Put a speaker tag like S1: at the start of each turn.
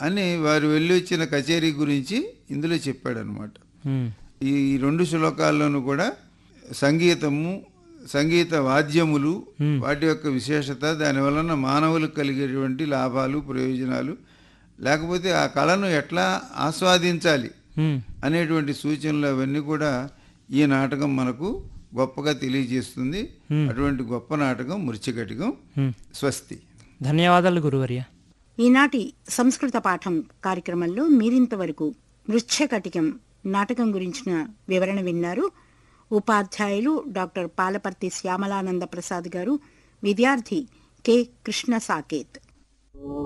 S1: అని వారు వెళ్ళి వచ్చిన కచేరీ గురించి ఇందులో చెప్పాడనమాట
S2: ఉమ్,
S1: ఈ రెండు శ్లోకాల్లోనూ కూడా సంగీతము సంగీత వాద్యములు వాటి యొక్క విశేషత దాని వలన మానవులకు కలిగేటువంటి లాభాలు ప్రయోజనాలు లేకపోతే ఆ కళను ఎట్లా ఆస్వాదించాలి
S2: ఉమ్,
S1: అనేటువంటి సూచనలు అవన్నీ కూడా ఈ నాటకం మనకు గొప్పగా తెలియజేస్తుంది అటువంటి గొప్ప నాటకం మృత్యుకటికం
S2: ఉమ్.
S1: స్వస్తి
S2: ధన్యవాదాలు గురువర్య
S3: ఈనాటి సంస్కృత పాఠం కార్యక్రమంలో మీరింతవరకు మృచ్ఛకటికం నాటకం గురించిన వివరణ విన్నారు ఉపాధ్యాయులు డాక్టర్ పాలపర్తి శ్యామలానంద ప్రసాద్ గారు విద్యార్థి కె కృష్ణ సాకేత్